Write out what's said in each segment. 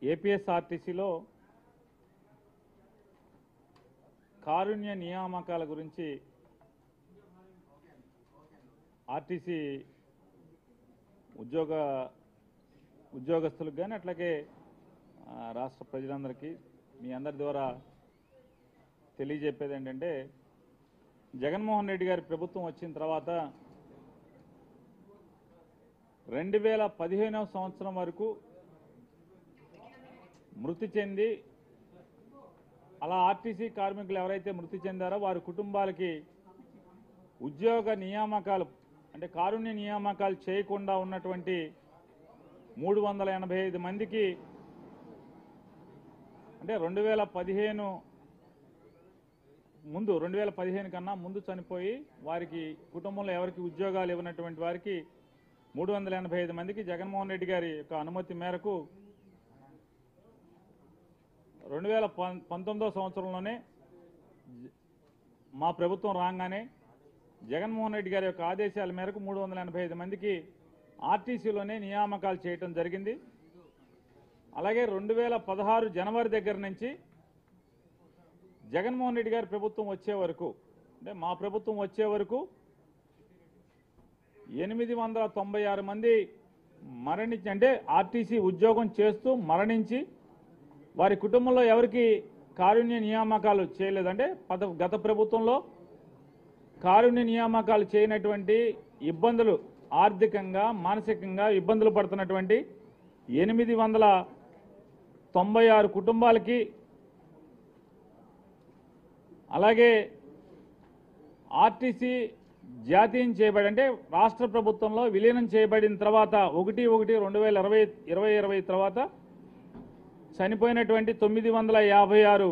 ఏపీఎస్ఆర్టీసీలో కారుణ్య నియామకాల గురించి ఆర్టీసీ ఉద్యోగ ఉద్యోగస్తులకు కానీ అట్లాగే ఆ, రాష్ట్ర ప్రజలందరికీ మీ అందరి ద్వారా తెలియజెప్పేది ఏంటంటే జగన్మోహన్ రెడ్డి గారి ప్రభుత్వం వచ్చిన తర్వాత రెండు వేల పదిహేనవ సంవత్సరం వరకు మృతి చెంది అలా ఆర్టీసీ కార్మికులు ఎవరైతే మృతి చెందారో వారి కుటుంబాలకి ఉద్యోగ నియామకాలు అంటే కారుణ్య నియామకాలు చేయకుండా ఉన్నటువంటి మూడు వందల ఎనభై ఐదు మందికి అంటే రెండు వేల పదిహేను ముందు రెండు వేల పదిహేను కన్నా ముందు చనిపోయి వారికి కుటుంబంలో ఎవరికి ఉద్యోగాలు ఇవ్వనటువంటి వారికి మూడు వందల ఎనభై ఐదు మందికి జగన్మోహన్ రెడ్డి గారి యొక్క అనుమతి మేరకు రెండు వేల పం పంతొమ్మిదో సంవత్సరంలోనే జ- మా ప్రభుత్వం రాగానే జగన్మోహన్ రెడ్డి గారి యొక్క ఆదేశాల మేరకు మూడు వందల ఎనభై ఐదు మందికి ఆర్టీసీలోనే నియామకాలు చేయటం జరిగింది అలాగే రెండు వేల పదహారు జనవరి దగ్గర నుంచి జగన్మోహన్ రెడ్డి గారి ప్రభుత్వం వచ్చే వరకు అంటే మా ప్రభుత్వం వచ్చే వరకు ఎనిమిది వందల తొంభై ఆరు మంది మరణించి అంటే ఆర్టీసీ ఉద్యోగం చేస్తూ మరణించి వారి కుటుంబంలో ఎవరికి కారుణ్య నియామకాలు చేయలేదంటే పద గత ప్రభుత్వంలో కారుణ్య నియామకాలు చేయనటువంటి ఇబ్బందులు ఆర్థికంగా మానసికంగా ఇబ్బందులు పడుతున్నటువంటి ఎనిమిది వందల తొంభై ఆరు కుటుంబాలకి అలాగే ఆర్టీసీ జాతీయం చేయబడి అంటే రాష్ట్ర ప్రభుత్వంలో విలీనం చేయబడిన తర్వాత ఒకటి ఒకటి రెండు వేల ఇరవై ఇరవై ఇరవై తర్వాత చనిపోయినటువంటి తొమ్మిది వందల యాభై ఆరు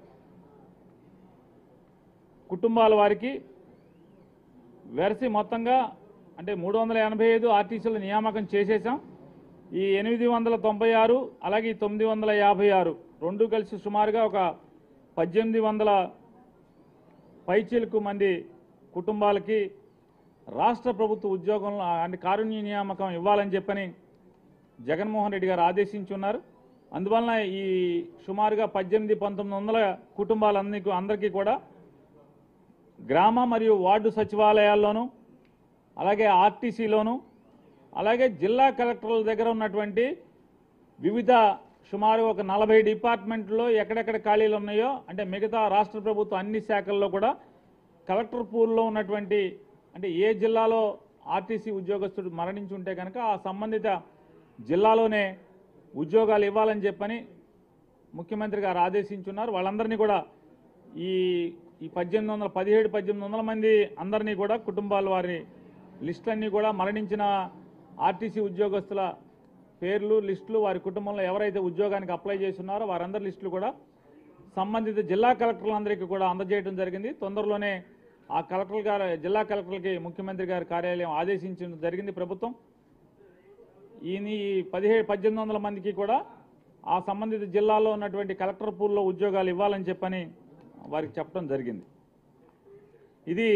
కుటుంబాల వారికి వెరసి మొత్తంగా అంటే మూడు వందల ఎనభై ఐదు ఆర్టీసీల నియామకం చేసేసాం ఈ ఎనిమిది వందల తొంభై ఆరు అలాగే ఈ తొమ్మిది వందల యాభై ఆరు రెండు కలిసి సుమారుగా ఒక పద్దెనిమిది వందల పైచీలకు మంది కుటుంబాలకి రాష్ట్ర ప్రభుత్వ ఉద్యోగంలో అంటే కారుణ్య నియామకం ఇవ్వాలని చెప్పని జగన్మోహన్ రెడ్డి గారు ఆదేశించున్నారు అందువలన ఈ సుమారుగా పద్దెనిమిది పంతొమ్మిది వందల కుటుంబాలన్నీ అందరికీ కూడా గ్రామ మరియు వార్డు సచివాలయాల్లోనూ అలాగే ఆర్టీసీలోను అలాగే జిల్లా కలెక్టర్ల దగ్గర ఉన్నటువంటి వివిధ సుమారు ఒక నలభై డిపార్ట్మెంట్లో ఎక్కడెక్కడ ఖాళీలు ఉన్నాయో అంటే మిగతా రాష్ట్ర ప్రభుత్వ అన్ని శాఖల్లో కూడా కలెక్టర్ పూల్లో ఉన్నటువంటి అంటే ఏ జిల్లాలో ఆర్టీసీ ఉద్యోగస్తుడు మరణించి ఉంటే కనుక ఆ సంబంధిత జిల్లాలోనే ఉద్యోగాలు ఇవ్వాలని చెప్పని ముఖ్యమంత్రి గారు ఆదేశించున్నారు వాళ్ళందరినీ కూడా ఈ ఈ పద్దెనిమిది వందల పదిహేడు పద్దెనిమిది వందల మంది అందరినీ కూడా కుటుంబాల వారి లిస్టులన్నీ కూడా మరణించిన ఆర్టీసీ ఉద్యోగస్తుల పేర్లు లిస్టులు వారి కుటుంబంలో ఎవరైతే ఉద్యోగానికి అప్లై చేస్తున్నారో వారందరి లిస్టులు కూడా సంబంధిత జిల్లా కలెక్టర్లందరికీ కూడా అందజేయడం జరిగింది తొందరలోనే ఆ కలెక్టర్ గారు జిల్లా కలెక్టర్లకి ముఖ్యమంత్రి గారి కార్యాలయం ఆదేశించడం జరిగింది ప్రభుత్వం ఈయన ఈ పదిహేడు పద్దెనిమిది వందల మందికి కూడా ఆ సంబంధిత జిల్లాలో ఉన్నటువంటి కలెక్టర్ పూల్లో ఉద్యోగాలు ఇవ్వాలని చెప్పని వారికి చెప్పడం జరిగింది ఇది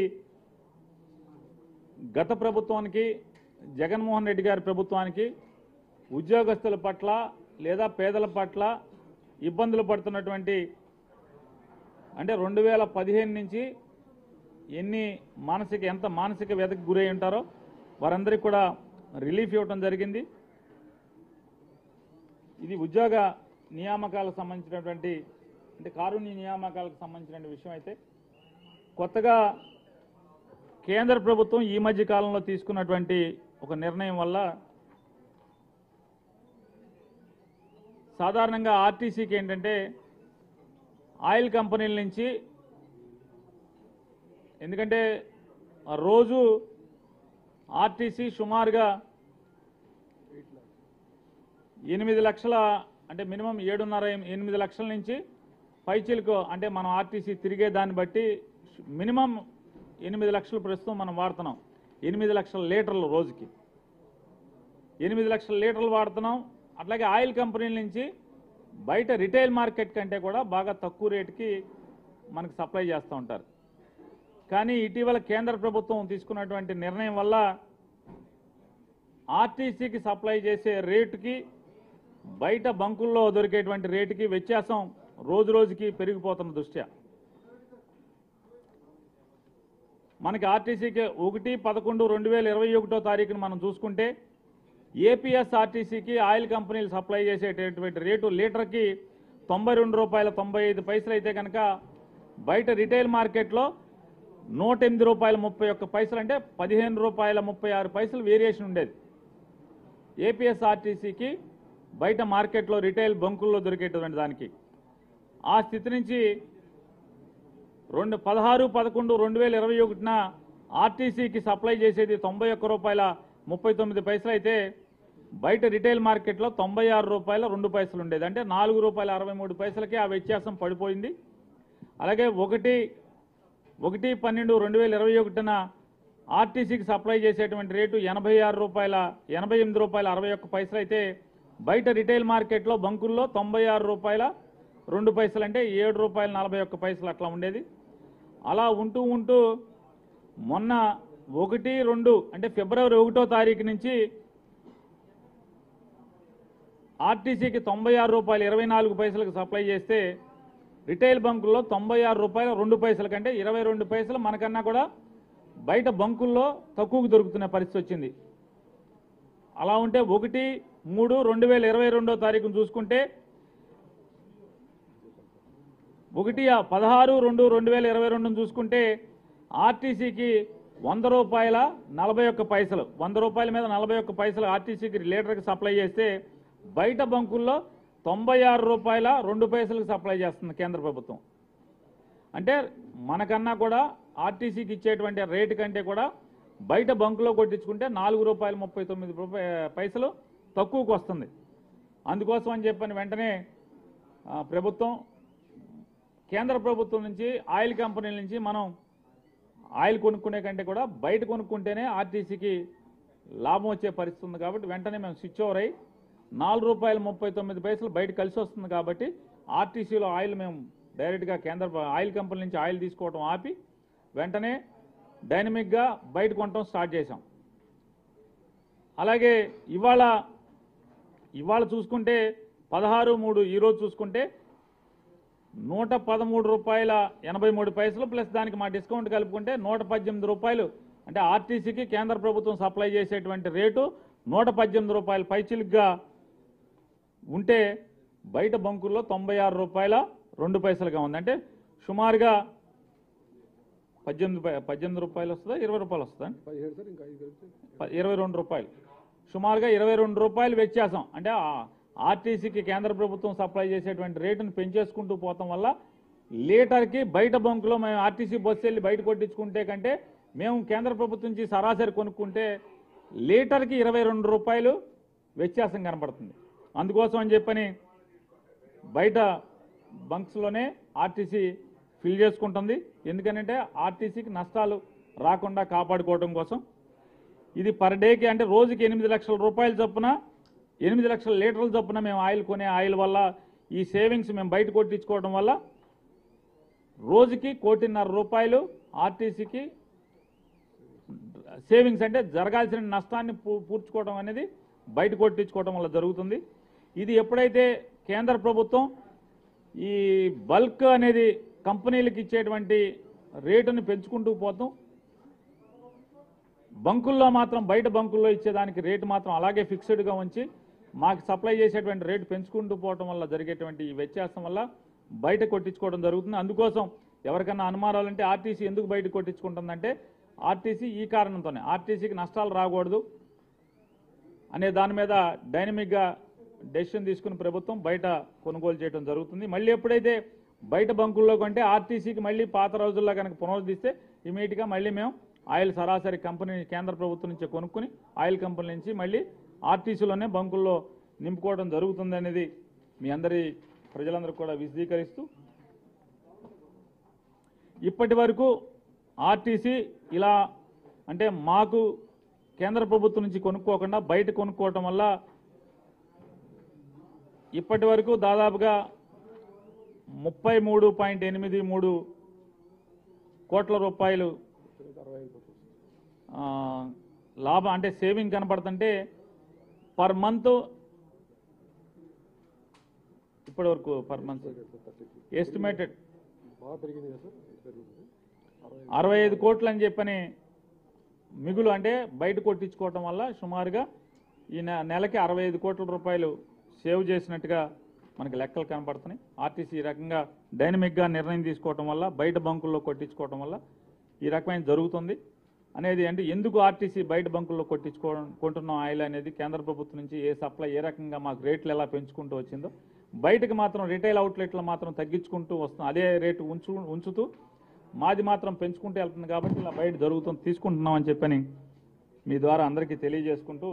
గత ప్రభుత్వానికి జగన్మోహన్ రెడ్డి గారి ప్రభుత్వానికి ఉద్యోగస్తుల పట్ల లేదా పేదల పట్ల ఇబ్బందులు పడుతున్నటువంటి అంటే రెండు వేల పదిహేను నుంచి ఎన్ని మానసిక ఎంత మానసిక వ్యధకు గురై ఉంటారో వారందరికీ కూడా రిలీఫ్ ఇవ్వటం జరిగింది ఇది ఉద్యోగ నియామకాలకు సంబంధించినటువంటి అంటే కారుణ్య నియామకాలకు సంబంధించిన విషయం అయితే కొత్తగా కేంద్ర ప్రభుత్వం ఈ మధ్య కాలంలో తీసుకున్నటువంటి ఒక నిర్ణయం వల్ల సాధారణంగా ఆర్టీసీకి ఏంటంటే ఆయిల్ కంపెనీల నుంచి ఎందుకంటే ఆ రోజు ఆర్టీసీ సుమారుగా ఎనిమిది లక్షల అంటే మినిమం ఏడున్నర ఎనిమిది లక్షల నుంచి పైచీలకు అంటే మనం ఆర్టీసీ తిరిగే దాన్ని బట్టి మినిమం ఎనిమిది లక్షలు ప్రస్తుతం మనం వాడుతున్నాం ఎనిమిది లక్షల లీటర్లు రోజుకి ఎనిమిది లక్షల లీటర్లు వాడుతున్నాం అట్లాగే ఆయిల్ కంపెనీల నుంచి బయట రిటైల్ మార్కెట్ కంటే కూడా బాగా తక్కువ రేటుకి మనకు సప్లై చేస్తూ ఉంటారు కానీ ఇటీవల కేంద్ర ప్రభుత్వం తీసుకున్నటువంటి నిర్ణయం వల్ల ఆర్టీసీకి సప్లై చేసే రేటుకి బయట బంకుల్లో దొరికేటువంటి రేటుకి వ్యత్యాసం రోజు రోజుకి పెరిగిపోతున్న దృష్ట్యా మనకి ఆర్టీసీకి ఒకటి పదకొండు రెండు వేల ఇరవై ఒకటో తారీఖున మనం చూసుకుంటే ఏపీఎస్ ఆర్టీసీకి ఆయిల్ కంపెనీలు సప్లై చేసేటటువంటి రేటు లీటర్కి తొంభై రెండు రూపాయల తొంభై ఐదు పైసలు అయితే కనుక బయట రిటైల్ మార్కెట్లో నూట ఎనిమిది రూపాయల ముప్పై ఒక్క పైసలు అంటే పదిహేను రూపాయల ముప్పై ఆరు పైసలు వేరియేషన్ ఉండేది ఏపీఎస్ ఆర్టీసీకి బయట మార్కెట్లో రిటైల్ బంకుల్లో దొరికేటువంటి దానికి ఆ స్థితి నుంచి రెండు పదహారు పదకొండు రెండు వేల ఇరవై ఒకటిన ఆర్టీసీకి సప్లై చేసేది తొంభై ఒక్క రూపాయల ముప్పై తొమ్మిది పైసలు అయితే బయట రిటైల్ మార్కెట్లో తొంభై ఆరు రూపాయల రెండు పైసలు ఉండేది అంటే నాలుగు రూపాయల అరవై మూడు పైసలకి ఆ వ్యత్యాసం పడిపోయింది అలాగే ఒకటి ఒకటి పన్నెండు రెండు వేల ఇరవై ఒకటిన ఆర్టీసీకి సప్లై చేసేటువంటి రేటు ఎనభై ఆరు రూపాయల ఎనభై ఎనిమిది రూపాయల అరవై ఒక్క పైసలు అయితే బయట రిటైల్ మార్కెట్లో బంకుల్లో తొంభై ఆరు రూపాయల రెండు పైసలు అంటే ఏడు రూపాయల నలభై ఒక్క పైసలు అట్లా ఉండేది అలా ఉంటూ ఉంటూ మొన్న ఒకటి రెండు అంటే ఫిబ్రవరి ఒకటో తారీఖు నుంచి ఆర్టీసీకి తొంభై ఆరు రూపాయలు ఇరవై నాలుగు పైసలకు సప్లై చేస్తే రిటైల్ బంకుల్లో తొంభై ఆరు రూపాయలు రెండు పైసల కంటే ఇరవై రెండు పైసలు మనకన్నా కూడా బయట బంకుల్లో తక్కువకు దొరుకుతున్న పరిస్థితి వచ్చింది అలా ఉంటే ఒకటి మూడు రెండు వేల ఇరవై రెండో తారీఖును చూసుకుంటే ఒకటి ఆ పదహారు రెండు రెండు వేల ఇరవై రెండును చూసుకుంటే ఆర్టీసీకి వంద రూపాయల నలభై ఒక్క పైసలు వంద రూపాయల మీద నలభై ఒక్క పైసలు ఆర్టీసీకి లీటర్కి సప్లై చేస్తే బయట బంకుల్లో తొంభై ఆరు రూపాయల రెండు పైసలకు సప్లై చేస్తుంది కేంద్ర ప్రభుత్వం అంటే మనకన్నా కూడా ఆర్టీసీకి ఇచ్చేటువంటి రేటు కంటే కూడా బయట బంకులో కొట్టించుకుంటే నాలుగు రూపాయల ముప్పై తొమ్మిది రూపాయ పైసలు తక్కువకు వస్తుంది అందుకోసం అని చెప్పని వెంటనే ఆ, ప్రభుత్వం కేంద్ర ప్రభుత్వం నుంచి ఆయిల్ కంపెనీల నుంచి మనం ఆయిల్ కొనుక్కునే కంటే కూడా బయట కొనుక్కుంటేనే ఆర్టీసీకి లాభం వచ్చే పరిస్థితి ఉంది కాబట్టి వెంటనే మేము స్విచ్ ఓవర్ అయ్యి నాలుగు రూపాయల ముప్పై తొమ్మిది పైసలు బయట కలిసి వస్తుంది కాబట్టి ఆర్టీసీలో ఆయిల్ మేము డైరెక్ట్గా కేంద్ర ప్ర- ఆయిల్ కంపెనీ నుంచి ఆయిల్ తీసుకోవడం ఆపి వెంటనే డైనమిక్గా బయట కొనటం స్టార్ట్ చేశాం అలాగే ఇవాళ ఇవాళ చూసుకుంటే పదహారు మూడు ఈరోజు చూసుకుంటే నూట పదమూడు రూపాయల ఎనభై మూడు పైసలు ప్లస్ దానికి మా డిస్కౌంట్ కలుపుకుంటే నూట పద్దెనిమిది రూపాయలు అంటే ఆర్టీసీకి కేంద్ర ప్రభుత్వం సప్లై చేసేటువంటి రేటు నూట పద్దెనిమిది రూపాయల పైచిలుగ్గా ఉంటే బయట బంకుల్లో తొంభై ఆరు రూపాయల రెండు పైసలుగా ఉంది అంటే సుమారుగా పద్దెనిమిది పై- పద్దెనిమిది రూపాయలు వస్తుందా ఇరవై రూపాయలు వస్తుందా పదిహేడు సార్ ఇంకా ఐదు కలిపితే ప- ఇరవై రెండు రూపాయలు సుమారుగా ఇరవై రెండు రూపాయలు వ్యత్యాసం అంటే ఆ- ఆర్టీసీకి కేంద్ర ప్రభుత్వం సప్లై చేసేటువంటి రేటును పెంచేసుకుంటూ పోవటం వల్ల లీటర్కి బయట బంకులో మేము ఆర్టీసీ బస్సు వెళ్ళి బయట కొట్టించుకుంటే కంటే మేము కేంద్ర ప్రభుత్వం నుంచి సరాసరి కొనుక్కుంటే లీటర్కి ఇరవై రెండు రూపాయలు వ్యత్యాసం కనపడుతుంది అందుకోసం అని చెప్పని బయట బంక్స్లోనే ఆర్టీసీ ఫిల్ చేసుకుంటుంది ఎందుకనంటే ఆర్టీసీకి నష్టాలు రాకుండా కాపాడుకోవడం కోసం ఇది పర్ డేకి అంటే రోజుకి ఎనిమిది లక్షల రూపాయల చొప్పున ఎనిమిది లక్షల లీటర్ల చొప్పున మేము ఆయిల్ కొనే ఆయిల్ వల్ల ఈ సేవింగ్స్ మేము బయట కొట్టించుకోవడం వల్ల రోజుకి కోటిన్నర రూపాయలు ఆర్టీసీకి సేవింగ్స్ అంటే జరగాల్సిన నష్టాన్ని పూ- పూడ్చుకోవడం అనేది బయట కొట్టించుకోవడం వల్ల జరుగుతుంది ఇది ఎప్పుడైతే కేంద్ర ప్రభుత్వం ఈ బల్క్ అనేది కంపెనీలకు ఇచ్చేటువంటి రేటుని పెంచుకుంటూ పోతాం బంకుల్లో మాత్రం బయట బంకుల్లో ఇచ్చేదానికి రేటు మాత్రం అలాగే ఫిక్స్డ్గా ఉంచి మాకు సప్లై చేసేటువంటి రేటు పెంచుకుంటూ పోవడం వల్ల జరిగేటువంటి ఈ వ్యత్యాసం వల్ల బయట కొట్టించుకోవడం జరుగుతుంది అందుకోసం ఎవరికన్నా అనుమానాలంటే ఆర్టీసీ ఎందుకు బయట కొట్టించుకుంటుందంటే ఆర్టీసీ ఈ కారణంతోనే ఆర్టీసీకి నష్టాలు రాకూడదు అనే దాని మీద డైనమిక్గా డెసిషన్ తీసుకుని ప్రభుత్వం బయట కొనుగోలు చేయడం జరుగుతుంది మళ్ళీ ఎప్పుడైతే బయట బంకుల్లో కొంటే ఆర్టీసీకి మళ్ళీ పాత రోజుల్లో కనుక పునరుద్ధరిస్తే ఇమీడియట్గా మళ్ళీ మేము ఆయిల్ సరాసరి కంపెనీ కేంద్ర ప్రభుత్వం నుంచి కొనుక్కుని ఆయిల్ కంపెనీ నుంచి మళ్ళీ ఆర్టీసీలోనే బంకుల్లో నింపుకోవడం జరుగుతుంది అనేది మీ అందరి ప్రజలందరూ కూడా విశదీకరిస్తూ ఇప్పటి వరకు ఆర్టీసీ ఇలా అంటే మాకు కేంద్ర ప్రభుత్వం నుంచి కొనుక్కోకుండా బయట కొనుక్కోవటం వల్ల ఇప్పటి వరకు దాదాపుగా ముప్పై మూడు పాయింట్ ఎనిమిది మూడు కోట్ల రూపాయలు అరవై ఐదు కోట్లు ఆ, లాభం అంటే సేవింగ్ కనపడుతుంటే పర్ మంత్ ఇప్పటి వరకు పర్ మంత్ థర్టీ ఎస్టిమేటెడ్ బాగా పెరిగింది కదా సార్ ఇది పెరుగుతుంది అరవై అరవై ఐదు కోట్లు అని చెప్పని మిగులు అంటే బయట కొట్టించుకోవటం వల్ల సుమారుగా ఈ నె- నెలకి అరవై ఐదు కోట్ల రూపాయలు సేవ్ చేసినట్టుగా మనకి లెక్కలు కనపడుతున్నాయి ఆర్టీసీ ఈ రకంగా డైనమిక్గా నిర్ణయం తీసుకోవటం వల్ల బయట బంకుల్లో కొట్టించుకోవటం వల్ల ఈ రకమైన జరుగుతుంది అనేది అంటే ఎందుకు ఆర్టీసీ బయట బంకుల్లో కొట్టించుకోవడం కొంటున్నాం ఆయిల్ అనేది కేంద్ర ప్రభుత్వం నుంచి ఏ సప్లై ఏ రకంగా మాకు రేట్లు ఎలా పెంచుకుంటూ వచ్చిందో బయటకు మాత్రం రిటైల్ అవుట్లెట్లో మాత్రం తగ్గించుకుంటూ వస్తున్నాం అదే రేటు ఉంచు ఉంచుతూ మాది మాత్రం పెంచుకుంటూ వెళ్తుంది కాబట్టి ఇలా బయట జరుగుతుంది తీసుకుంటున్నాం అని చెప్పని మీ ద్వారా అందరికీ తెలియజేసుకుంటూ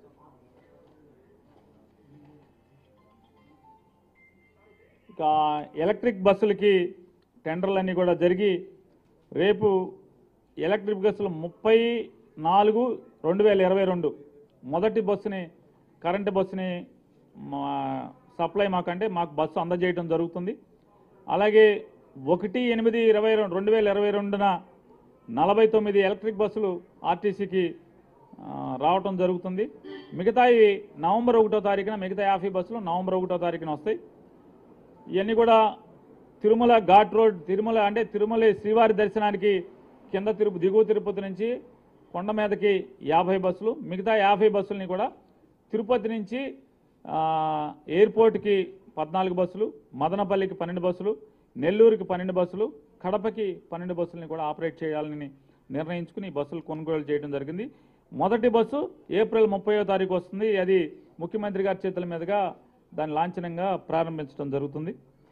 ఇక ఎలక్ట్రిక్ బస్సులకి టెండర్లన్నీ కూడా జరిగి రేపు ఎలక్ట్రిక్ బస్సులు ముప్పై నాలుగు రెండు వేల ఇరవై రెండు మొదటి బస్సుని కరెంటు బస్సుని మా సప్లై మాకంటే మాకు బస్సు అందజేయడం జరుగుతుంది అలాగే ఒకటి ఎనిమిది ఇరవై రెండు రెండు వేల ఇరవై రెండున నలభై తొమ్మిది ఎలక్ట్రిక్ బస్సులు ఆర్టీసీకి ఆ, రావటం జరుగుతుంది మిగతాయి నవంబర్ ఒకటో తారీఖున మిగతా యాభై బస్సులు నవంబర్ ఒకటో తారీఖున వస్తాయి ఇవన్నీ కూడా తిరుమల ఘాట్ రోడ్ తిరుమల అంటే తిరుమల శ్రీవారి దర్శనానికి కింద తిరుపతి దిగువ తిరుపతి నుంచి కొండ మీదకి యాభై బస్సులు మిగతా యాభై బస్సులని కూడా తిరుపతి నుంచి ఆ, ఎయిర్పోర్ట్కి పద్నాలుగు బస్సులు మదనపల్లికి పన్నెండు బస్సులు నెల్లూరుకి పన్నెండు బస్సులు కడపకి పన్నెండు బస్సులని కూడా ఆపరేట్ చేయాలని నిర్ణయించుకుని ఈ బస్సులు కొనుగోలు చేయడం జరిగింది మొదటి బస్సు ఏప్రిల్ ముప్పయో తారీఖు వస్తుంది అది ముఖ్యమంత్రి గారి చేతుల మీదుగా దాని లాంఛనంగా ప్రారంభించడం జరుగుతుంది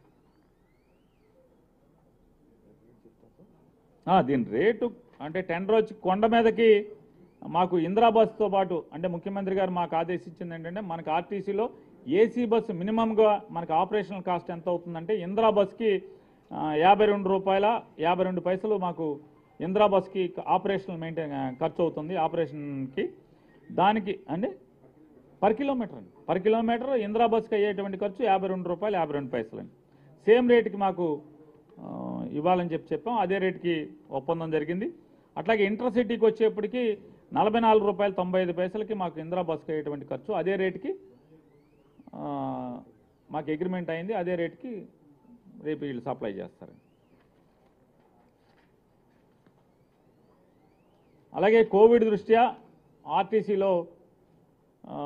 ఆ, దీని రేటు అంటే టెండర్ వచ్చి కొండ మీదకి మాకు ఇందిరా బస్సుతో పాటు అంటే ముఖ్యమంత్రి గారు మాకు ఆదేశించింది ఏంటంటే మనకు ఆర్టీసీలో ఏసీ బస్సు మినిమంగా మనకు ఆపరేషనల్ కాస్ట్ ఎంత అవుతుందంటే ఇందిరా బస్కి ఆ, యాభై రెండు రూపాయల యాభై రెండు పైసలు మాకు ఇందిరా బస్కి ఆపరేషనల్ మెయింటైన్ ఖర్చు అవుతుంది ఆపరేషన్కి దానికి అంటే పర్ కిలోమీటర్ అండి పర్ కిలోమీటర్ ఇందిరా బస్కి అయ్యేటువంటి ఖర్చు యాభై రెండు రూపాయలు యాభై రెండు పైసలు అండి సేమ్ రేటుకి మాకు ఆ, ఇవ్వాలని చెప్పి చెప్పాం అదే రేటుకి ఒప్పందం జరిగింది అట్లాగే ఇంటర్సిటీకి వచ్చేప్పటికి నలభై నాలుగు రూపాయలు తొంభై ఐదు పైసలకి మాకు ఇందిరా బస్కి అయ్యేటువంటి ఖర్చు అదే రేటుకి ఆ, మాకు అగ్రిమెంట్ అయింది అదే రేటుకి రేపు వీళ్ళు సప్లై చేస్తారు అలాగే కోవిడ్ దృష్ట్యా ఆర్టీసీలో ఆ,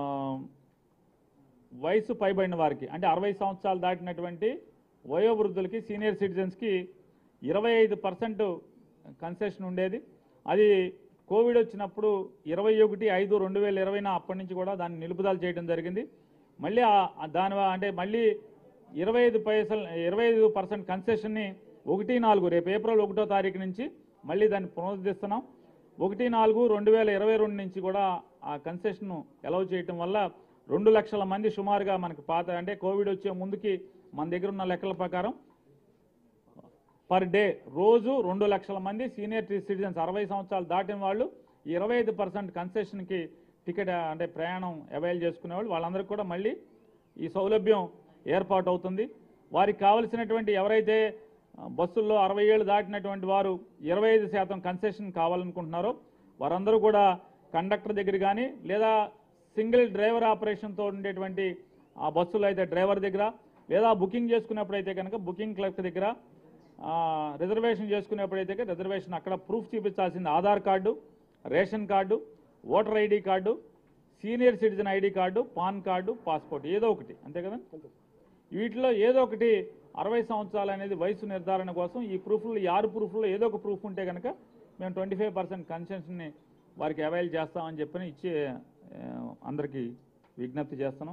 వయసు పైబడిన వారికి అంటే అరవై సంవత్సరాలు దాటినటువంటి వయోవృద్ధులకి సీనియర్ సిటిజన్స్కి ఇరవై ఐదు పర్సెంట్ కన్సెషన్ ఉండేది అది కోవిడ్ వచ్చినప్పుడు ఇరవై ఒకటి ఐదు రెండు వేల ఇరవైన అప్పటి నుంచి కూడా దాన్ని నిలుపుదల చేయడం జరిగింది మళ్ళీ ఆ- ఆ దాని వ- అంటే మళ్ళీ ఇరవై ఐదు పైసలు ఇరవై ఐదు పర్సెంట్ కన్సెషన్ని ఒకటి నాలుగు రేపు ఏప్రిల్ ఒకటో తారీఖు నుంచి మళ్ళీ దాన్ని పునరుద్ధరిస్తున్నాం ఒకటి నాలుగు రెండు వేల ఇరవై రెండు నుంచి కూడా ఆ కన్సెషన్ అలౌ చేయటం వల్ల రెండు లక్షల మంది సుమారుగా మనకి పాత అంటే కోవిడ్ వచ్చే ముందుకి మన దగ్గర ఉన్న లెక్కల ప్రకారం పర్ డే రోజు రెండు లక్షల మంది సీనియర్ సిటిజన్స్ అరవై సంవత్సరాలు దాటిన వాళ్ళు ఇరవై ఐదు పర్సెంట్ కన్సెషన్కి టికెట్ అంటే ప్రయాణం అవైల్ చేసుకునే వాళ్ళు వాళ్ళందరికీ కూడా మళ్ళీ ఈ సౌలభ్యం ఏర్పాటు అవుతుంది వారికి కావలసినటువంటి ఎవరైతే ఆ, బస్సుల్లో అరవై ఏళ్ళు దాటినటువంటి వారు ఇరవై ఐదు శాతం కన్సెషన్ కావాలనుకుంటున్నారో వారందరూ కూడా కండక్టర్ దగ్గర కానీ లేదా సింగిల్ డ్రైవర్ ఆపరేషన్తో ఉండేటువంటి ఆ బస్సులో అయితే డ్రైవర్ దగ్గర లేదా బుకింగ్ చేసుకున్నప్పుడైతే కనుక బుకింగ్ క్లర్క్ దగ్గర ఆ, రిజర్వేషన్ చేసుకునేప్పుడైతే కనుక రిజర్వేషన్ అక్కడ ప్రూఫ్ చూపించాల్సింది Aadhaar card ration card voter ID card senior citizen ID card PAN card passport ఏదో ఒకటి అంతే కదా వీటిలో ఏదో ఒకటి అరవై సంవత్సరాలు అనేది వయసు నిర్ధారణ కోసం ఈ ప్రూఫ్లు ఈ ఆరు ప్రూఫ్లో ఏదో ఒక ప్రూఫ్ ఉంటే కనుక మేము ట్వంటీ ఫైవ్ పర్సెంట్ కన్సెషన్ని వారికి అవైల్ చేస్తామని చెప్పని ఇచ్చి ఆ, అందరికీ విజ్ఞప్తి చేస్తున్నాం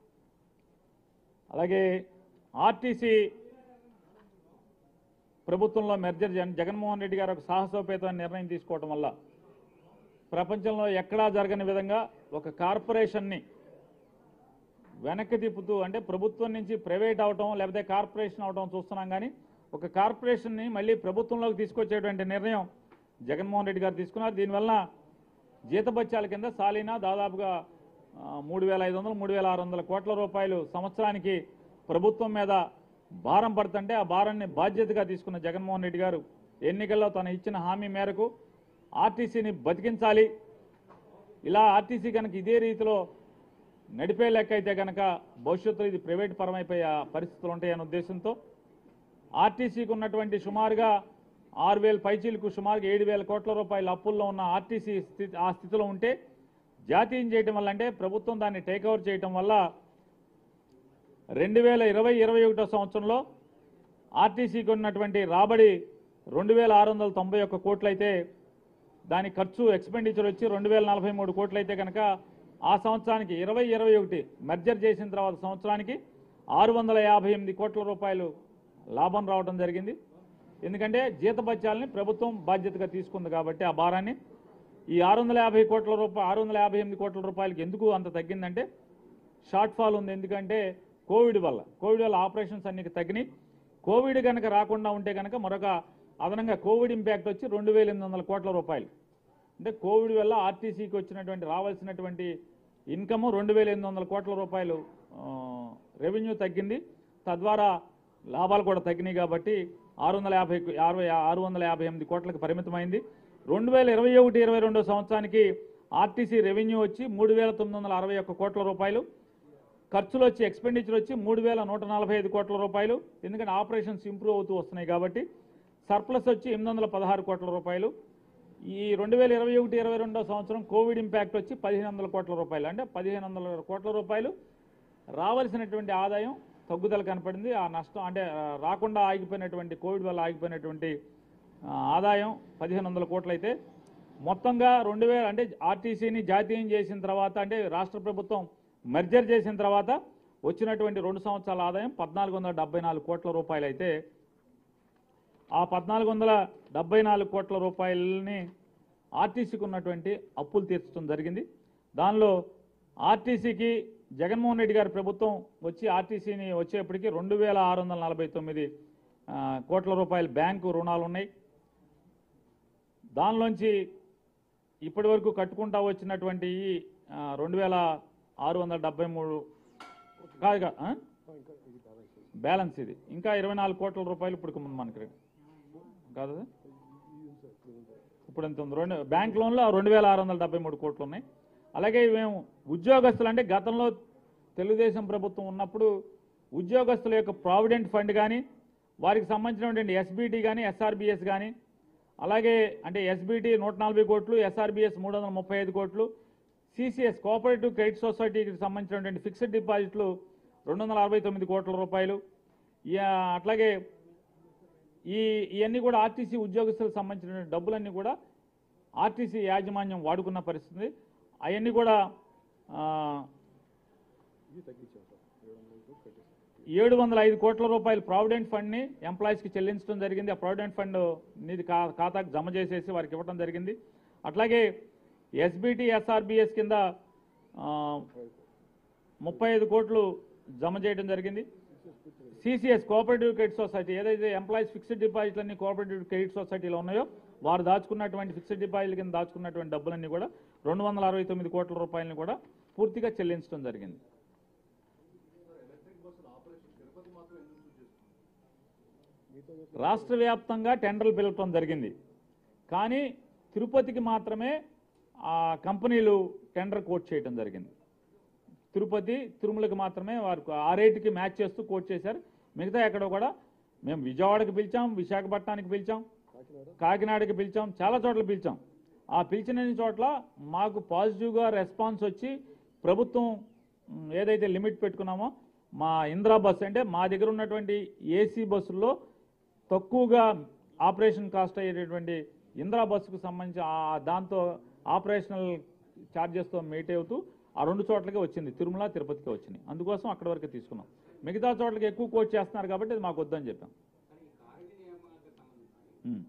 అలాగే ఆర్టీసీ ప్రభుత్వంలో మెర్జర్ జగన్ జగన్మోహన్ రెడ్డి గారు ఒక సాహసోపేతమైన నిర్ణయం తీసుకోవడం వల్ల ప్రపంచంలో ఎక్కడా జరగని విధంగా ఒక కార్పొరేషన్ని వెనక్కి తిప్పుతూ అంటే ప్రభుత్వం నుంచి ప్రైవేట్ అవటం లేకపోతే కార్పొరేషన్ అవటం చూస్తున్నాం కానీ ఒక కార్పొరేషన్ని మళ్ళీ ప్రభుత్వంలోకి తీసుకొచ్చేటువంటి నిర్ణయం జగన్మోహన్ రెడ్డి గారు తీసుకున్నారు దీనివల్ల జీతబత్యాల కింద సాలీనా దాదాపుగా ఆ, మూడు వేల ఐదు వందలు మూడు వేల ఆరు వందల కోట్ల రూపాయలు సంవత్సరానికి ప్రభుత్వం మీద భారం పడుతుంటే ఆ భారాన్ని బాధ్యతగా తీసుకున్న జగన్మోహన్ రెడ్డి గారు ఎన్నికల్లో తను ఇచ్చిన హామీ మేరకు ఆర్టీసీని బతికించాలి ఇలా ఆర్టీసీ కనుక ఇదే రీతిలో నడిపే లెక్క అయితే కనుక భవిష్యత్తులో ఇది ప్రైవేట్ పరమైపోయే పరిస్థితులు ఉంటాయనే ఉద్దేశంతో ఆర్టీసీకి ఉన్నటువంటి సుమారుగా ఆరు వేల పైచీలకు సుమారుగా ఏడు వేల కోట్ల రూపాయల అప్పుల్లో ఉన్న ఆర్టీసీ స్థితి ఆ స్థితిలో ఉంటే జాతీయం చేయటం వల్ల అంటే ప్రభుత్వం దాన్ని టేక్ ఓవర్ చేయటం వల్ల రెండు వేల ఇరవై ఇరవై ఒకటో సంవత్సరంలో ఆర్టీసీకి ఉన్నటువంటి రాబడి రెండు వేల ఆరు వందల తొంభై ఒక్క కోట్లయితే దాని ఖర్చు ఎక్స్పెండిచర్ వచ్చి రెండు వేల నలభై మూడు కోట్లయితే కనుక ఆ సంవత్సరానికి ఇరవై ఇరవై ఒకటి మెర్జర్ చేసిన తర్వాత సంవత్సరానికి ఆరు వందల యాభై ఎనిమిది కోట్ల రూపాయలు లాభం రావడం జరిగింది ఎందుకంటే జీతభత్యాలని ప్రభుత్వం బాధ్యతగా తీసుకుంది కాబట్టి ఆ భారాన్ని ఈ ఆరు వందల యాభై కోట్ల రూపాయలు ఆరు వందల యాభై ఎనిమిది కోట్ల రూపాయలకి ఎందుకు అంత తగ్గిందంటే షార్ట్ ఫాల్ ఉంది ఎందుకంటే కోవిడ్ వల్ల కోవిడ్ వల్ల ఆపరేషన్స్ అన్ని తగ్గినాయి కోవిడ్ కనుక రాకుండా ఉంటే కనుక మరొక అదనంగా కోవిడ్ ఇంపాక్ట్ వచ్చి రెండు వేల ఎనిమిది వందల కోట్ల రూపాయలు అంటే కోవిడ్ వల్ల ఆర్టీసీకి వచ్చినటువంటి రావాల్సినటువంటి ఇన్కమ్ రెండు వేల ఎనిమిది వందల కోట్ల రూపాయలు రెవెన్యూ తగ్గింది తద్వారా లాభాలు కూడా తగ్గినాయి కాబట్టి ఆరు వందల యాభై అరవై ఆరు వందల యాభై ఎనిమిది కోట్లకు పరిమితమైంది రెండు వేల ఇరవై ఒకటి ఇరవై రెండో సంవత్సరానికి ఆర్టీసీ రెవెన్యూ వచ్చి మూడు వేల తొమ్మిది వందల అరవై ఒక్క కోట్ల రూపాయలు ఖర్చులు వచ్చి ఎక్స్పెండిచర్ వచ్చి మూడు వేల నూట నలభై ఐదు కోట్ల రూపాయలు ఎందుకంటే ఆపరేషన్స్ ఇంప్రూవ్ అవుతూ వస్తున్నాయి కాబట్టి సర్ప్లస్ వచ్చి ఎనిమిది వందల పదహారు కోట్ల రూపాయలు ఈ రెండు వేల ఇరవై ఒకటి ఇరవై రెండో సంవత్సరం కోవిడ్ ఇంపాక్ట్ వచ్చి పదిహేను వందల కోట్ల రూపాయలు అంటే పదిహేను వందల కోట్ల రూపాయలు రావాల్సినటువంటి ఆదాయం తగ్గుదల కనపడింది ఆ నష్టం అంటే ఆ, రాకుండా ఆగిపోయినటువంటి కోవిడ్ వల్ల ఆగిపోయినటువంటి ఆ, ఆదాయం పదిహేను వందల కోట్లు అయితే మొత్తంగా రెండు వేల అంటే ఆర్టీసీని జాతీయం చేసిన తర్వాత అంటే రాష్ట్ర ప్రభుత్వం మెర్జర్ చేసిన తర్వాత వచ్చినటువంటి రెండు సంవత్సరాల ఆదాయం పద్నాలుగు వందల డెబ్బై నాలుగు కోట్ల రూపాయలు అయితే ఆ పద్నాలుగు వందల డెబ్బై నాలుగు కోట్ల రూపాయలని ఆర్టీసీకి ఉన్నటువంటి అప్పులు తీర్చడం జరిగింది దానిలో ఆర్టీసీకి జగన్మోహన్ రెడ్డి గారి ప్రభుత్వం వచ్చి ఆర్టీసీని వచ్చేప్పటికి రెండు వేల ఆరు వందల నలభై తొమ్మిది ఆ, కోట్ల రూపాయల బ్యాంకు రుణాలు ఉన్నాయి దానిలోంచి ఇప్పటి వరకు కట్టుకుంటా వచ్చినటువంటి ఈ రెండు వేల ఆరు వందల డెబ్బై మూడు కాదు కాదు, ఆ? ఇంకా ఇది బ్యాలెన్స్ చేసి బ్యాలెన్స్ ఇది ఇంకా ఇరవై నాలుగు కోట్ల రూపాయలు ఇప్పుడు మనకి కాదు ఇది ఉంది సార్ ఇప్పుడు ఉంది సార్ ఇప్పుడు ఎంత ఉంది రెండు బ్యాంక్ లోన్లో రెండు వేల ఆరు వందల డెబ్బై మూడు కోట్లు ఉన్నాయి అలాగే మేము ఉద్యోగస్తులు అంటే గతంలో తెలుగుదేశం ప్రభుత్వం ఉన్నప్పుడు ఉద్యోగస్తుల యొక్క ప్రావిడెంట్ ఫండ్ కానీ వారికి సంబంధించినటువంటి ఎస్బీటీ కానీ ఎస్ఆర్బిఎస్ కానీ అలాగే అంటే ఎస్బీటీ నూట నలభై కోట్లు ఎస్ఆర్బిఎస్ మూడు వందల ముప్పై ఐదు కోట్లు సిసిఎస్ కోఆపరేటివ్ క్రెడిట్ సొసైటీకి సంబంధించినటువంటి ఫిక్స్డ్ డిపాజిట్లు రెండు వందల అరవై తొమ్మిది కోట్ల రూపాయలు ఇక అట్లాగే ఈ ఇవన్నీ కూడా ఆర్టీసీ ఉద్యోగస్తులకు సంబంధించిన డబ్బులన్నీ కూడా ఆర్టీసీ యాజమాన్యం వాడుకున్న పరిస్థితి అవన్నీ కూడా ఆ, ఇది తగ్గించాం సార్ ఏడు వందల కోట్లు కట్టేసాం ఏడు వందల ఐదు కోట్ల రూపాయలు ప్రావిడెంట్ ఫండ్ని ఎంప్లాయీస్కి చెల్లించడం జరిగింది ఆ ప్రావిడెంట్ ఫండ్ నీది కా ఖాతాకు జమ చేసేసి వారికి ఇవ్వడం జరిగింది అట్లాగే ఎస్బిటి ఎస్ఆర్బిఎస్ కింద ఆ, ముప్పై ఐదు కోట్లు జమ చేయడం జరిగింది సిసిఎస్ కోఆపరేటివ్ క్రెడిట్ సొసైటీ ఏదైతే ఎంప్లాయీస్ ఫిక్స్డ్ డిపాజిట్లన్నీ కోఆపరేటివ్ క్రెడిట్ సొసైటీలో ఉన్నాయో వారు దాచుకున్నటువంటి ఫిక్స్డ్ డిపాజిట్ కింద దాచుకున్నటువంటి డబ్బులన్నీ కూడా రెండు వందల అరవై తొమ్మిది కోట్ల రూపాయలని కూడా పూర్తిగా చెల్లించడం జరిగింది మీతో రాష్ట్ర వ్యాప్తంగా టెండర్లు పిలవటం జరిగింది కానీ తిరుపతికి మాత్రమే ఆ కంపెనీలు టెండర్ కోట్ చేయడం జరిగింది తిరుపతి తిరుమలకి మాత్రమే వారు ఆ రేటుకి మ్యాచ్ చేస్తూ కోట్ చేశారు మిగతా ఎక్కడ కూడా మేము విజయవాడకి పిలిచాం విశాఖపట్నానికి పిలిచాం కాకినాడ కాకినాడకి పిలిచాం చాలా చోట్ల పిలిచాం ఆ పిలిచిన చోట్ల మాకు పాజిటివ్గా రెస్పాన్స్ వచ్చి ప్రభుత్వం మ్, ఏదైతే లిమిట్ పెట్టుకున్నామో మా ఇందిరా బస్ అంటే మా దగ్గర ఉన్నటువంటి ఏసీ బస్సుల్లో తక్కువగా ఆపరేషన్ కాస్ట్ అయ్యేటటువంటి ఇందిరా బస్సుకు సంబంధించి ఆ దాంతో ఆపరేషనల్ ఛార్జెస్తో మీట్ అవుతూ ఆ రెండు చోట్లకే వచ్చింది తిరుమల తిరుపతికి వచ్చింది అందుకోసం అక్కడ వరకు తీసుకున్నాం మిగతా చోట్లకి ఎక్కువ కోట్ చేస్తున్నారు కాబట్టి అది మాకు వద్దని చెప్పాం ఉమ్.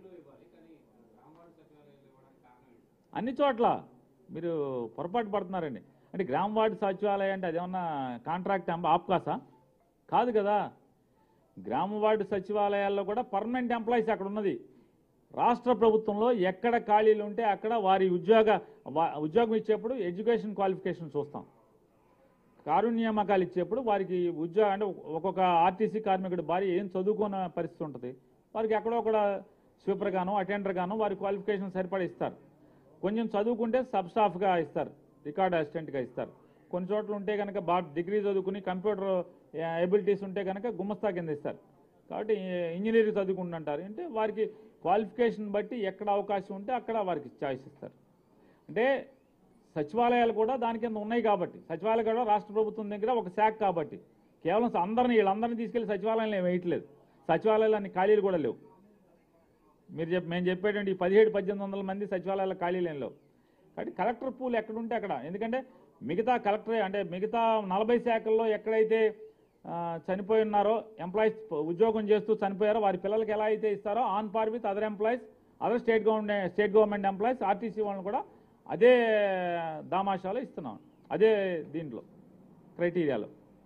అన్ని చోట్ల మీరు పొరపాటు పడుతున్నారండి అంటే గ్రామ వార్డు సచివాలయం అంటే అదేమన్నా కాంట్రాక్ట్ ఆప్కాసా కాదు కదా గ్రామ వార్డు సచివాలయాల్లో కూడా పర్మనెంట్ ఎంప్లాయీస్ అక్కడ ఉన్నది రాష్ట్ర ప్రభుత్వంలో ఎక్కడ ఖాళీలు ఉంటే అక్కడ వారి ఉద్యోగ వా- ఉద్యోగం ఇచ్చేప్పుడు ఎడ్యుకేషన్ క్వాలిఫికేషన్ చూస్తాం కారుణ్యమకాలు ఇచ్చేప్పుడు వారికి ఉద్యోగ అంటే ఒక్కొక్క ఆర్టీసీ కార్మికుడి భార్య ఏం చదువుకున్న పరిస్థితి ఉంటుంది వారికి ఎక్కడో కూడా స్వీపర్ గాను అటెండర్ గాను వారి క్వాలిఫికేషన్ సరిపడా ఇస్తారు కొంచెం చదువుకుంటే సబ్ స్టాఫ్గా ఇస్తారు రికార్డ్ అసిస్టెంట్గా ఇస్తారు కొన్ని చోట్ల ఉంటే కనుక బాగా డిగ్రీ చదువుకుని కంప్యూటర్ ఎబిలిటీస్ ఉంటే కనుక గుమస్తా కింద ఇస్తారు కాబట్టి ఇంజనీరింగ్ చదువుకుంటుంటారు అంటే వారికి క్వాలిఫికేషన్ బట్టి ఎక్కడ అవకాశం ఉంటే అక్కడ వారికి చాయిస్ ఇస్తారు అంటే సచివాలయాలు కూడా దాని కింద ఉన్నాయి కాబట్టి సచివాలయం కూడా రాష్ట్ర ప్రభుత్వం దగ్గర ఒక శాఖ కాబట్టి కేవలం అందరిని వీళ్ళందరినీ తీసుకెళ్లి సచివాలయంలో ఏమి వేయట్లేదు సచివాలయాలు అన్ని ఖాళీలు కూడా లేవు మీరు చెప్పి మేము చెప్పేటువంటి ఈ పదిహేడు పద్దెనిమిది వందల మంది సచివాలయాల ఖాళీలు ఏం లేవు కాబట్టి కలెక్టర్ పూల్ ఎక్కడుంటే అక్కడ ఎందుకంటే మిగతా కలెక్టర్ అంటే మిగతా నలభై శాఖల్లో ఎక్కడైతే ఆ, చనిపోయి ఉన్నారో ఎంప్లాయీస్ ఉద్యోగం చేస్తూ చనిపోయారో వారి పిల్లలకి ఎలా అయితే ఇస్తారో on par with other employees other state government state government employees RTC వాళ్ళని కూడా అదే దామాషాలో ఇస్తున్నాం అదే దీంట్లో క్రైటీరియాలో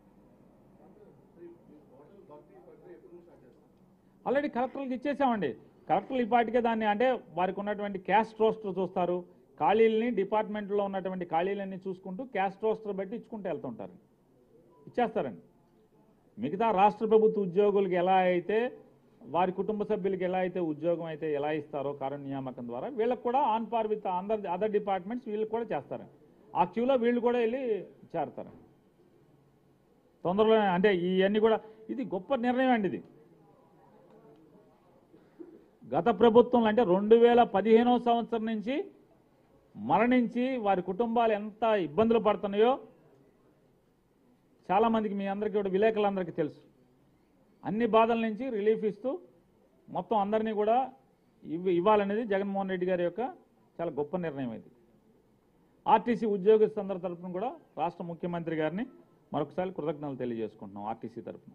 ఆల్రెడీ కలెక్టర్లకు ఇచ్చేసామండి కలెక్టర్లు ఈ పాటికే దాన్ని అంటే వారికి ఉన్నటువంటి క్యాస్ట్ రోస్టర్ చూస్తారు ఖాళీలని డిపార్ట్మెంట్లో ఉన్నటువంటి ఖాళీలన్నీ చూసుకుంటూ క్యాస్ట్ రోస్టర్ బట్టి ఇచ్చుకుంటూ వెళ్తుంటారు ఇచ్చేస్తారండి మిగతా రాష్ట్ర ప్రభుత్వ ఉద్యోగులకు ఎలా అయితే వారి కుటుంబ సభ్యులకి ఎలా అయితే ఉద్యోగం అయితే ఎలా ఇస్తారో కారణం నియామకం ద్వారా వీళ్ళకి కూడా ఆన్ పార్ విత్ అందర్ అదర్ డిపార్ట్మెంట్స్ వీళ్ళకి కూడా చేస్తారండి ఆ క్యూలో వీళ్ళు కూడా వెళ్ళి చేరతారండి తొందరలోనే అంటే ఇవన్నీ కూడా ఇది గొప్ప నిర్ణయం అండి ఇది గత ప్రభుత్వం అంటే రెండు వేల పదిహేనవ సంవత్సరం నుంచి మరణించి వారి కుటుంబాలు ఎంత ఇబ్బందులు పడుతున్నాయో చాలామందికి మీ అందరికీ కూడా విలేకరులందరికీ తెలుసు అన్ని బాధల నుంచి రిలీఫ్ ఇస్తూ మొత్తం అందరినీ కూడా ఇవ్ ఇవ్వాలనేది జగన్మోహన్ రెడ్డి గారి యొక్క చాలా గొప్ప నిర్ణయం ఇది ఆర్టీసీ ఉద్యోగస్తులందరి తరపున కూడా రాష్ట్ర ముఖ్యమంత్రి గారిని మరొకసారి కృతజ్ఞతలు తెలియజేసుకుంటున్నాం ఆర్టీసీ తరపున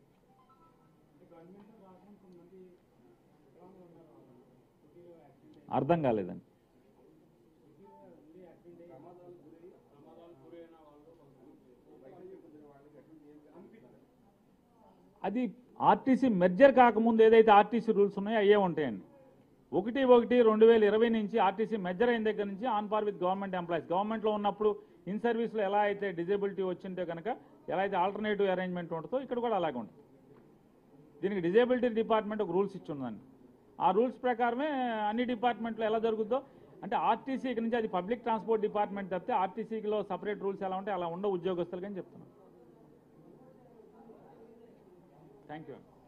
అర్థం కాలేదండి అది ఆర్టీసీ మెర్జర్ కాకముందు ఏదైతే ఆర్టీసీ రూల్స్ ఉన్నాయో అయ్యే ఉంటాయండి ఒకటి ఒకటి రెండు వేల ఇరవై నుంచి ఆర్టీసీ మెజర్ అయిన దగ్గర నుంచి on par with government employees గవర్నమెంట్లో ఉన్నప్పుడు ఇన్ సర్వీస్లో ఎలా అయితే డిజేబిలిటీ వచ్చింటే కనుక ఎలా అయితే ఆల్టర్నేటివ్ అరేంజ్మెంట్ ఉంటుందో ఇక్కడ కూడా అలాగే ఉంటుంది దీనికి డిజేబిలిటీ డిపార్ట్మెంట్ ఒక రూల్స్ ఇచ్చిందండి ఆ రూల్స్ ప్రకారమే అన్ని డిపార్ట్మెంట్లో ఎలా జరుగుతుందో అంటే ఆర్టీసీ ఇక్కడ నుంచి అది పబ్లిక్ ట్రాన్స్పోర్ట్ డిపార్ట్మెంట్ తప్పితే ఆర్టీసీలో సపరేట్ రూల్స్ ఎలా ఉంటాయి అలా ఉండవు ఉద్యోగస్తులకి అని చెప్తున్నాను థ్యాంక్ యూ